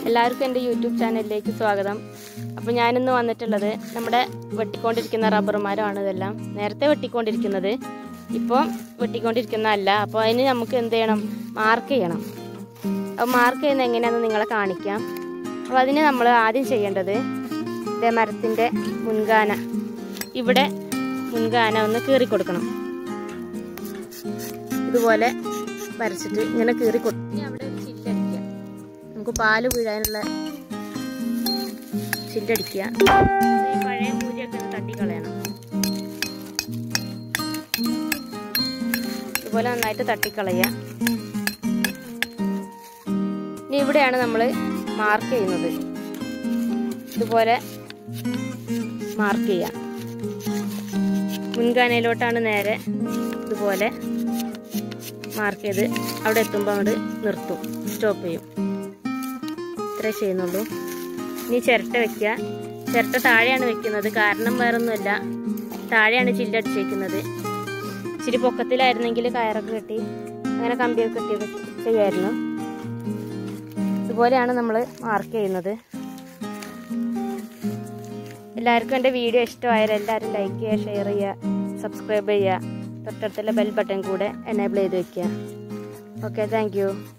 എല്ലാവർക്കും എൻ്റെ യൂട്യൂബ് ചാനലിലേക്ക് സ്വാഗതം അപ്പോൾ ഞാനിന്ന് വന്നിട്ടുള്ളത് നമ്മുടെ വെട്ടിക്കൊണ്ടിരിക്കുന്ന റബ്ബർ മരമാണ് ഇതെല്ലാം നേരത്തെ വെട്ടിക്കൊണ്ടിരിക്കുന്നത് ഇപ്പോൾ വെട്ടിക്കൊണ്ടിരിക്കുന്നതല്ല അപ്പോൾ അതിന് നമുക്ക് എന്ത് ചെയ്യണം മാർക്ക് ചെയ്യണം അപ്പോൾ മാർക്ക് ചെയ്യുന്നത് എങ്ങനെയാണെന്ന് നിങ്ങളെ കാണിക്കാം അപ്പോൾ അതിന് നമ്മൾ ആദ്യം ചെയ്യേണ്ടത് ഇതേ മരത്തിൻ്റെ മുൻകാന ഇവിടെ മുൻകാന ഒന്ന് കീറി കൊടുക്കണം ഇതുപോലെ വരച്ചിട്ട് ഇങ്ങനെ കീറി കൊടുക്കും ഇനി അവിടെ ഒരു ചില്ലടിക്കുക നമുക്ക് പാല് വീഴാനുള്ള ചില്ലടിക്കുക ഈ പഴയ പൂജയൊക്കെ ഒന്ന് തട്ടിക്കളയണം ഇതുപോലെ നന്നായിട്ട് തട്ടിക്കളയുക ഇനി ഇവിടെയാണ് നമ്മൾ മാർക്ക് ചെയ്യുന്നത് ഇതുപോലെ മാർക്ക് ചെയ്യുക മുൻകാനയിലോട്ടാണ് നേരെ ഇതുപോലെ മാർക്ക് ചെയ്ത് അവിടെ എത്തുമ്പോൾ അങ്ങോട്ട് നിർത്തും സ്റ്റോപ്പ് ചെയ്യും ഇത്രേ ചെയ്യുന്നുള്ളൂ ഇനി ചിരട്ട വെക്കുക ചിരട്ട താഴെയാണ് വെക്കുന്നത് കാരണം വേറൊന്നുമല്ല താഴെയാണ് ചില്ലടിച്ച് വെക്കുന്നത് ഇച്ചിരി പൊക്കത്തിലായിരുന്നെങ്കിൽ കയറൊക്കെ കെട്ടി അങ്ങനെ കമ്പിയൊക്കെ കെട്ടിയൊക്കെ ചെയ്യുമായിരുന്നു ഇതുപോലെയാണ് നമ്മൾ മാർക്ക് ചെയ്യുന്നത് എല്ലാവർക്കും എൻ്റെ വീഡിയോ ഇഷ്ടമായാലും എല്ലാവരും ലൈക്ക് ചെയ്യുക ഷെയർ ചെയ്യുക സബ്സ്ക്രൈബ് ചെയ്യുക തൊട്ടടുത്തുള്ള ബെൽ ബട്ടൺ കൂടെ എനേബിൾ ചെയ്ത് വെക്കുക ഓക്കെ താങ്ക്